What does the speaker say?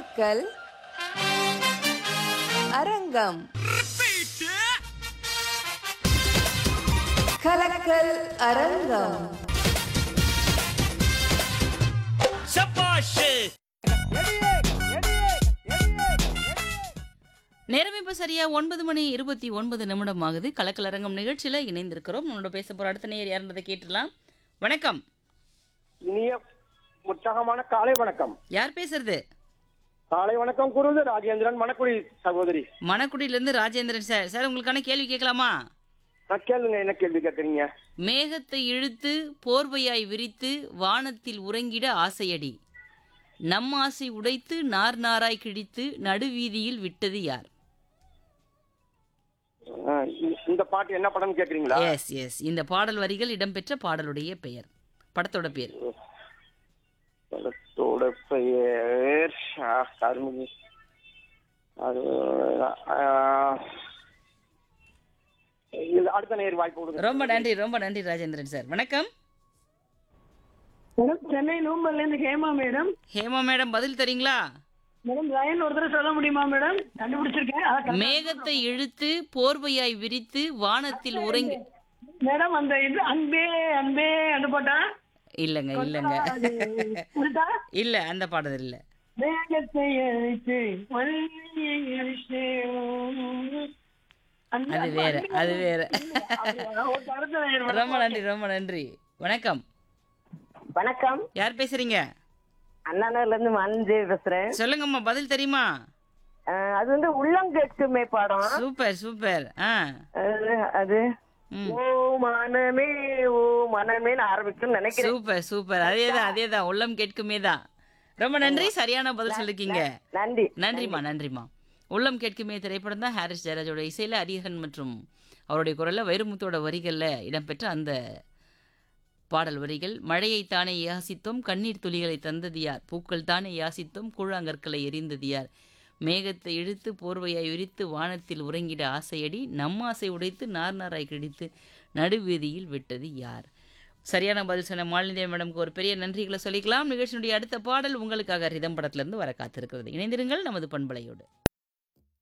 கலக்கல் அரங்கம் கலக்கல் அரங்கம் நேரம் இப்போ சரியா ஒன்பது மணி இருபத்தி ஒன்பது நிமிடம் ஆகுது கலக்கலரங்கம் நிகழ்ச்சியில் இணைந்திருக்கிறோம் நம்மளோட பேச போகிற அடுத்த நேர் யாருன்றதை கேட்டுடலாம் வணக்கம் இனிய உற்சாகமான காலை வணக்கம் யார் பேசுறது காலை வணக்கம் கூறுவது ராஜேந்திரன் மணக்குடி சகோதரி மணக்குடியிலேருந்து ராஜேந்திரன் சார் சார் உங்களுக்கான கேள்வி கேட்கலாமா நான் கேளுங்க என்ன கேள்வி கேட்குறீங்க மேகத்தை இழுத்து போர்வையாய் விரித்து வானத்தில் உறங்கிட ஆசையடி நம் ஆசை உடைத்து நார் நாராய் கிழித்து நடுவீதியில் விட்டது யார் அஹ் இந்த- இந்த பாட்டு என்ன படம்னு கேக்குறீங்களா எஸ் எஸ் இந்த பாடல் வரிகள் இடம்பெற்ற பாடலுடைய பெயர் படத்தோட பேர் படத்தோட பெயர் ஆ, கருமணி அது அஹ், இது அடுத்த நேர் வாய்ப்பு கொடுங்க ரொம்ப நன்றி ரொம்ப நன்றி ராஜேந்திரன் சார் வணக்கம் மேடம் சென்னை நூம்பல்ல இருந்து ஹேமா மேடம் ஹேமா மேடம் பதில் தரீங்களா மேடம் லைன் ஒரு தடவை சொல்ல முடியுமா மேடம் கண்டுபிடிச்சிருக்கேன் அதான் correct. மேகத்தை இழுத்து போர்வையாய் விரித்து வானத்தில் உறங்கி மேடம் அந்த இது அன்பே அன்பே அந்த போட்டா இல்லைங்க இல்லைங்க அது உண்டா? இல்ல அந்த பாடல் இல்ல மேகத்தை அழித்து மழையை அழித்து அந்த- அது வேற அது வேற அப்படியா? ஒரு தடவை மேடம். ரொம்ப நன்றி ரொம்ப நன்றி வணக்கம் வணக்கம் யார் பேசுறீங்க அண்ணாநகர்ல இருந்து மனஞ்சே பேசுறேன் சொல்லுங்கம்மா பதில் தெரியுமா அஹ் அது வந்து உள்ளங்கேட்டுமே படம் சூப்பர் சூப்பர் ஆ அது அது ம். ஓ மனமே ஓ மனமேன்னு ஆரம்பிக்கும்னு நினைக்கிறேன் சூப்பர் சூப்பர் அதேதான் அதேதான் உள்ளம் கேட்குமே தான் ரொம்ப நன்றி சரியான பதில் சொல்லிருக்கீங்க நன்றி நன்றிம்மா நன்றிம்மா உள்ளம் கேட்குமே திரைப்படம் தான் ஹாரிஸ் ஜெயராஜோட இசையில் ஹரிஹரன் மற்றும் அவருடைய குரலில் வைரமுத்தோட வரிகளில் இடம்பெற்ற அந்த பாடல் வரிகள் மழையை தானே யாசித்தோம் கண்ணீர் துளிகளை தந்தது யார் பூக்கள் தானே யாசித்தோம் கூழாங்கற்களை எரிந்தது யார் மேகத்தை இழுத்து போர்வையாய் விரித்து வானத்தில் உறங்கிட ஆசையடி நம் ஆசை உடைத்து நார் நாராய் கிழித்து நடுவீதியில் விட்டது யார் சரியான பதில் சொன்ன மாலினி மேடம்க்கு ஒரு பெரிய நன்றிகளை சொல்லிக்கலாம் நிகழ்ச்சியினுடைய அடுத்த பாடல் உங்களுக்காக ரிதம் படத்திலிருந்து வர காத்திருக்கிறது இணைந்திருங்கள் நமது பண்பலையோடு